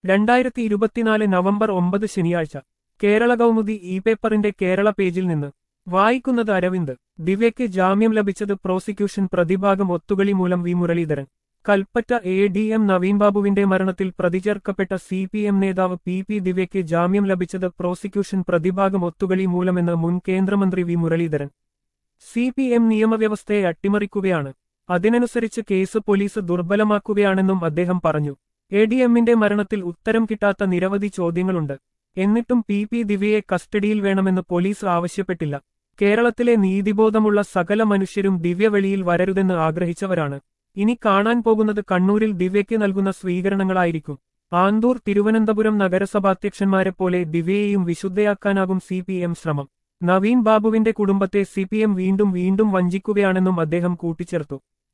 രണ്ടായിരത്തി ഇരുപത്തിനാല് നവംബർ ഒമ്പത് ശനിയാഴ്ച കേരള കൗമുദി ഇ പേപ്പറിന്റെ കേരള പേജിൽ നിന്ന് വായിക്കുന്നത് അരവിന്ദ് ദിവ്യയ്ക്ക് ജാമ്യം ലഭിച്ചത് പ്രോസിക്യൂഷൻ പ്രതിഭാഗം ഒത്തുകളി മൂലം V Muraleedharan Kalpetta A D M Naveen ബാബുവിന്റെ മരണത്തിൽ പ്രതിചേർക്കപ്പെട്ട സി പി എം നേതാവ് പി പി ദിവ്യയ്ക്ക് ജാമ്യം ലഭിച്ചത് പ്രോസിക്യൂഷൻ പ്രതിഭാഗം ഒത്തുകളി മൂലമെന്ന് മുൻ കേന്ദ്രമന്ത്രി V Muraleedharan C P M നിയമവ്യവസ്ഥയെ അട്ടിമറിക്കുകയാണ് അതിനനുസരിച്ച് കേസ് പോലീസ് ദുർബലമാക്കുകയാണെന്നും അദ്ദേഹം പറഞ്ഞു എ ഡി എമ്മിന്റെ മരണത്തിൽ ഉത്തരം കിട്ടാത്ത നിരവധി ചോദ്യങ്ങളുണ്ട് എന്നിട്ടും പി പി ദിവ്യയെ കസ്റ്റഡിയിൽ വേണമെന്ന് പോലീസ് ആവശ്യപ്പെട്ടില്ല കേരളത്തിലെ നീതിബോധമുള്ള സകല മനുഷ്യരും ദിവ്യ വെളിയിൽ വരരുതെന്ന് ആഗ്രഹിച്ചവരാണ് ഇനി കാണാൻ പോകുന്നത് കണ്ണൂരിൽ ദിവ്യയ്ക്ക് നൽകുന്ന സ്വീകരണങ്ങളായിരിക്കും ആന്തൂർ തിരുവനന്തപുരം നഗരസഭാധ്യക്ഷന്മാരെ പോലെ ദിവ്യയെയും വിശുദ്ധയാക്കാനാകും സി പി എം ശ്രമം നവീൻ ബാബുവിന്റെ കുടുംബത്തെ സി പി എം വീണ്ടും വീണ്ടും വഞ്ചിക്കുകയാണെന്നും അദ്ദേഹം കൂട്ടിച്ചേർത്തു